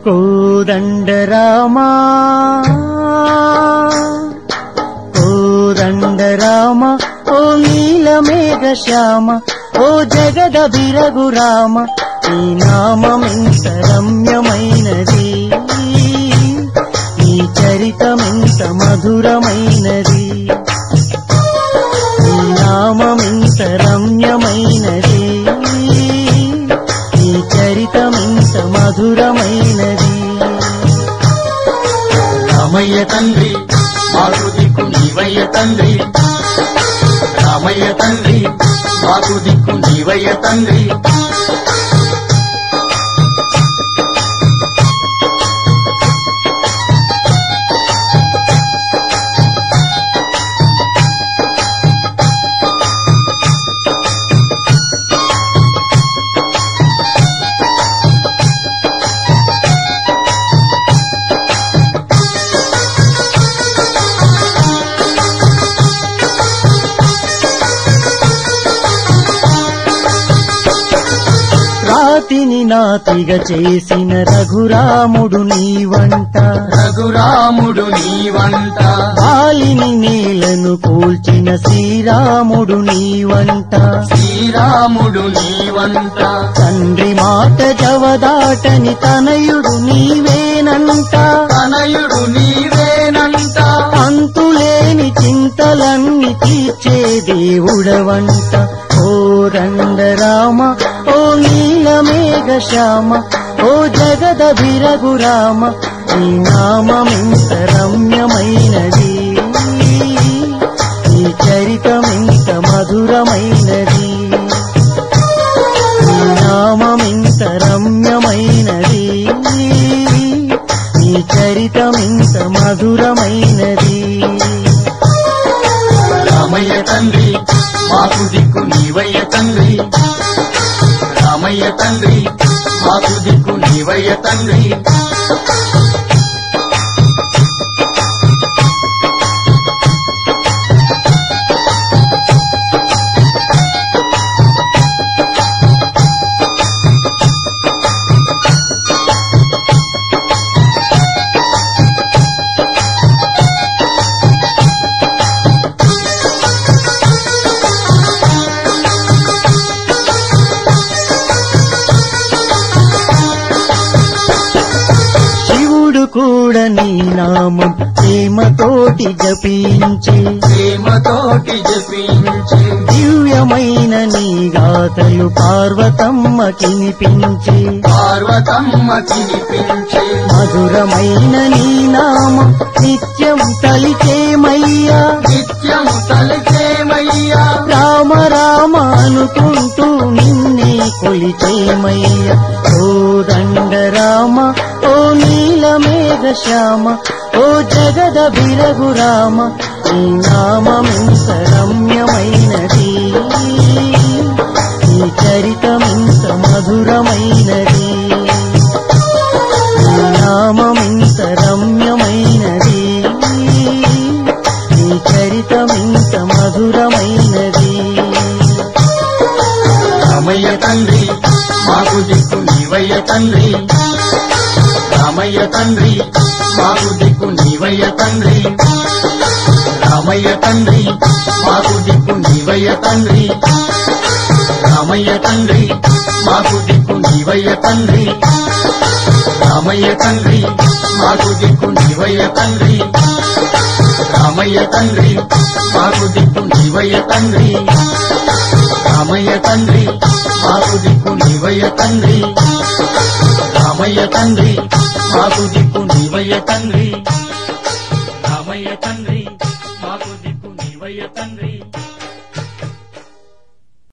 కోదండ రామా కోదండ రామ ఓ నీలమేఘ శ్యామ ఓ జగద బిరగు రామ ఈ నామమెంత రమ్యమైనది ఈ చరితమెంత మధురమైనది ఈ నామమెంత రమ్యమైనది ఈ చరితమెంత మధురమైనది రామయ్య తండ్రి మాకు దిక్కు నీవయ్య తండ్రి రామయ్య తండ్రి మాకు దిక్కు నీవయ్య తండ్రి రాతిని నాతిగా చేసిన రఘురాముడు నీ వంట రఘురాముడు నీ వంట కాలిని నేలను కూల్చిన శ్రీరాముడు నీ వంట శ్రీరాముడు నీ వంట తండ్రి మాట జవదాటని తనయుడు నీవేనంట తనయుడు నీవేనంట అంతులేని చింతలన్నీ తీర్చే దేవుడవంట ఓ రండ రామ ఓ నీలమేఘ శ్యామ ఓ జగద బిరగు రామ ఈ నామమెంత రమ్యమైనది ఈ చరితమెంత మధురమైనది ఈ నామమెంత రమ్యమైనది ఈ చరితమెంత మధురమైనది రామయ్య తండ్రి మాకు దిక్కు నీవయ్య తండ్రి రామయ్య తండ్రి మాకు దిక్కు నీవయ్య తండ్రి శివుడు కూడా నీ నామం ప్రేమతోటి జపించే ప్రేమతోటి జపించే దివ్యమైన నీ గాథలు పార్వతమ్మ కినిపించే పార్వతమ్మ తినిపించే మధురమైన నీ నామం నిత్యం తలిచేమయ్యా నిత్యం తలచేమయ్యా రామ రామ అనుకుంటూ నిన్నే కొలిచేమయ్యా ఓ దండ రామ ఓ నీలమేఘ శ్యామ ఓ జగద బిరగు రామ ఈ నామమెంత రమ్యమైనది ఈ చరితమెంత మధురమైనది ఈ నామమెంత రమ్యమైనది ఈ చరితమెంత మధురమైనది రామయ్య తండ్రి మాకు దిక్కు నీవయ్య తండ్రి రామయ్య తండ్రి మాకు దిక్కు నీవయ్య తండ్రి రామయ్య తండ్రి మాకు దిక్కు నీవయ్య తండ్రి రామయ్య తండ్రి మాకు దిక్కు నీవయ్య తండ్రి రామయ్య తండ్రి మాకు దిక్కు నీవయ్య తండ్రి రామయ్య తండ్రి మాకు దిక్కు నీవయ్య తండ్రి రామయ్య తండ్రి మాకు దిక్కు నీవయ్య తండ్రి రామయ్య తండ్రి మాకు దిక్కు నీవయ్య తండ్రి